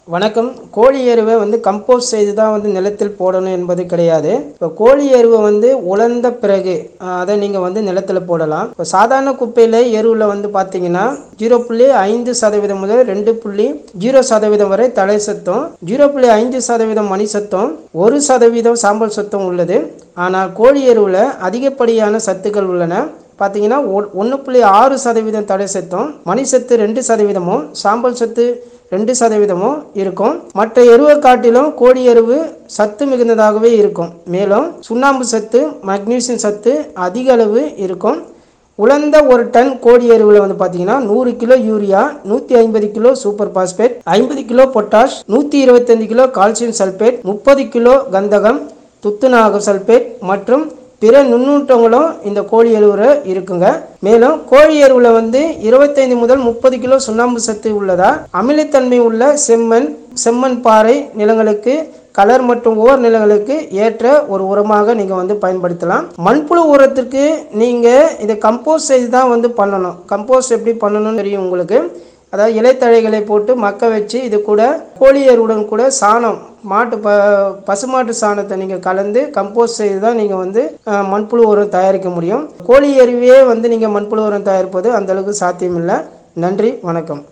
வணக்கம் கோழி எருவை வந்து கம்போஸ்ட் செய்து தான் வந்து நிலத்தில் போடணும் என்பது கிடையாது இப்போ கோழி எருவை வந்து உலர்ந்த பிறகு அஹ், அதை நீங்கள் வந்து நிலத்தில் போடலாம் இப்போ சாதாரண குப்பையில் எருவில் வந்து பார்த்தீங்கன்னா ஜீரோ புள்ளி ஐந்து சதவீதம் முதல் ரெண்டு புள்ளி ஜீரோ சதவீதம் வரை தலை சத்தம் ஜீரோ புள்ளி ஐந்து சதவீதம் மணி சத்தம் ஒரு சதவீதம் சாம்பல் சத்தம் உள்ளது ஆனால் கோழி எருவில் அதிகப்படியான சத்துக்கள் உள்ளன பார்த்தீங்கன்னா ஒன்று புள்ளி ஆறு சதவீதம் தடை சத்தம் மணி சத்து ரெண்டு சதவீதமும் சாம்பல் சத்து ரெண்டு சதவீதமும் இருக்கும் மற்ற எருவை காட்டிலும் கோழி எருவு சத்து மிகுந்ததாகவே இருக்கும் மேலும் சுண்ணாம்பு சத்து மக்னீசியம் சத்து அதிக அளவு இருக்கும் உலர்ந்த ஒரு டன் கோழி எருவில் வந்து பார்த்தீங்கன்னா நூறு கிலோ யூரியா நூற்றி ஐம்பது கிலோ சூப்பர் பாஸ்பேட் ஐம்பது கிலோ பொட்டாஷ் நூற்றி இருபத்தஞ்சு கிலோ கால்சியம் சல்பேட் முப்பது கிலோ கந்தகம் துத்துநாக சல்பேட் மற்றும் பிற நுண்ணூட்டங்களும் இந்த கோழி எருவில் இருக்குங்க மேலும் கோழி எருவில் வந்து இருபத்தைந்து முதல் முப்பது கிலோ சுண்ணாம்பு சத்து உள்ளதா அமிலத்தன்மை உள்ள செம்மண் செம்மண் பாறை நிலங்களுக்கு கலர் மற்றும் ஓர் நிலங்களுக்கு ஏற்ற ஒரு உரமாக நீங்கள் வந்து பயன்படுத்தலாம் மண்புழு உரத்திற்கு நீங்கள் இதை கம்போஸ்ட் செய்து தான் வந்து பண்ணணும் கம்போஸ்ட் எப்படி பண்ணணும்னு தெரியும் உங்களுக்கு அதாவது இலைத்தழைகளை போட்டு மக்க வச்சு இது கூட கோழி எருவுடன் கூட சாணம் மாட்டு ப பசுமாட்டு சாணத்தை நீங்கள் கலந்து கம்போஸ்ட் செய்து தான் நீங்கள் வந்து அஹ், மண்புழு உரம் தயாரிக்க முடியும் கோழி எருவையே வந்து நீங்கள் மண்புழு உரம் தயாரிப்பது அந்த அளவுக்கு சாத்தியமில்லை நன்றி வணக்கம்